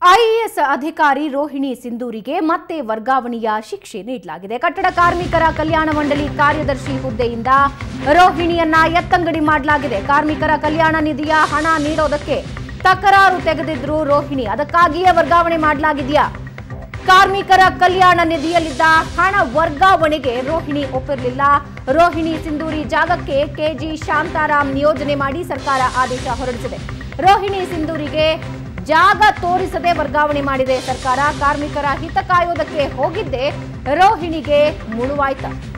IAS ಅಧಿಕಾರಿ ರೋಹಿಣಿ ಸಿಂಧೂರಿಗೆ ಮತ್ತೆ ವರ್ಗಾವಣೆಯ ಶಿಕ್ಷೆ ನೀಡಲಾಗಿದೆ ಕಟ್ಟಡ ಕಾರ್ಮಿಕರ ಕಲ್ಯಾಣ ಮಂಡಳಿ ಕಾರ್ಯದರ್ಶಿ ಹುದ್ದೆಯಿಂದ ರೋಹಿಣಿಯನ್ನ ಎತ್ತಂಗಡಿ ಮಾಡಲಾಗಿದೆ ಕಾರ್ಮಿಕರ ಕಲ್ಯಾಣ ನಿಧಿಯ ಹಣ ನೀಡೋದಕ್ಕೆ ತಕರಾರು ತೆಗೆದಿದ್ರು ರೋಹಿಣಿ ಅದಕ್ಕಾಗಿಯೇ ವರ್ಗಾವಣೆ ಮಾಡಲಾಗಿದೆಯಾ ಕಾರ್ಮಿಕರ ಕಲ್ಯಾಣ ನಿಧಿಯಲ್ಲಿದ್ದ ಹಣ ವರ್ಗಾವಣೆಗೆ ರೋಹಿಣಿ ಒಪ್ಪಿರಲಿಲ್ಲ ರೋಹಿಣಿ ಸಿಂಧೂರಿ ಜಾಗಕ್ಕೆ ಕೆಜಿ ಶಾಂತಾರಾಮ್ ನಿಯೋಜನೆ ಮಾಡಿ ಸರ್ಕಾರ ಆದೇಶ ಹೊರಡಿಸಿದೆ ರೋಹಿಣಿ ಸಿಂಧೂರಿಗೆ ಜಾಗ ತೋರಿಸದೆ ವರ್ಗಾವಣೆ ಮಾಡಿದೆ ಸರ್ಕಾರ ಕಾರ್ಮಿಕರ ಹಿತ ಕಾಯೋದಕ್ಕೆ ಹೋಗಿದ್ದೆ ರೋಹಿಣಿಗೆ ಮುಳುವಾಯ್ತ